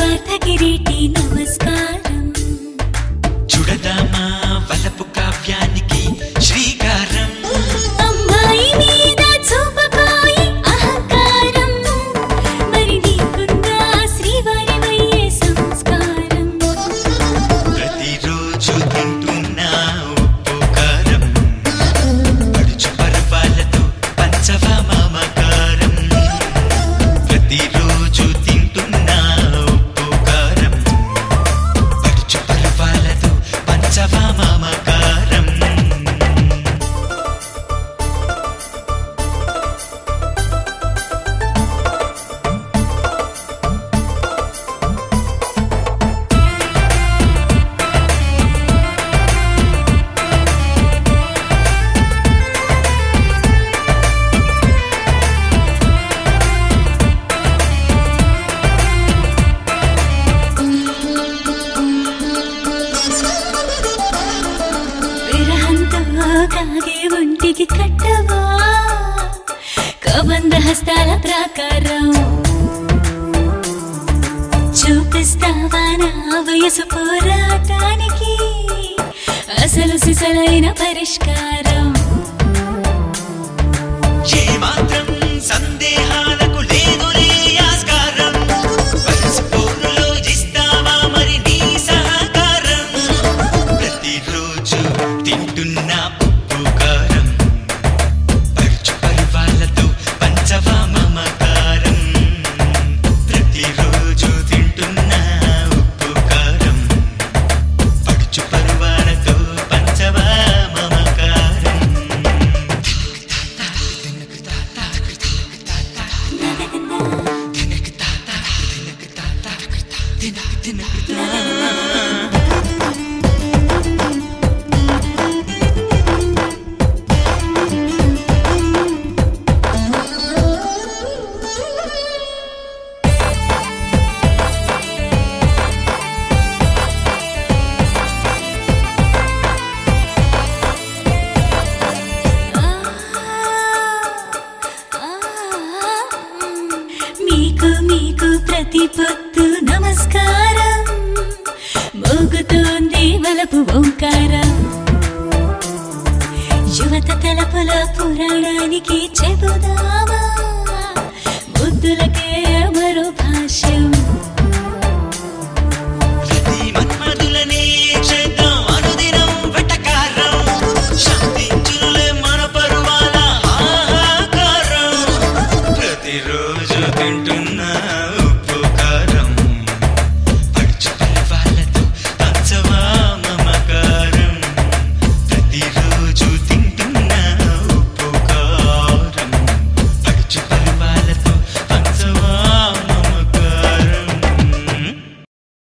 స్వార్థ కిరీటి నమస్కారం చుడదామా వలపు కావ్యానికి శ్రీకారం అమ్మాయి మీద చూపబోయి అహంకారం మరి నీకుందా శ్రీవారివయ్యే సంస్కారం ప్రతిరోజు తింటున్నా ఉప్పు కారం పడుచు పర్వాలతో పంచవా మమకారం ప్రతిరోజు తింటున్నా ఉప్పు కారం పడుచు పర్వాలతో పంచవా మమకారం విరహంతో కాగే ఒంటికి కట్టవా కబంధ హస్తాల ప్రాకారం చూపిస్తావా నా వయసు పోరాటానికి అసలు సిసలైన పరిష్కారం ఏ మాత్రం సందేహాలకు లేదులే ఆస్కారం వయసు పోరులో ఇస్తావా మరి నీ సహకారం ప్రతిరోజు తింటున్నా ఉప్పు కారం పరుచు పరివాళ్ళతో పంచవా మమకారం ప్రతిరోజు తింటున్నా ఉప్పు కారం పడుచు పరువాలతో పంచవా మమకారం మీకు మీకు ప్రతి పొద్దు నమస్కారం మోగుతోంది వలపు ఓంకారం యువత తలపుల పురాణానికి చెబుదామా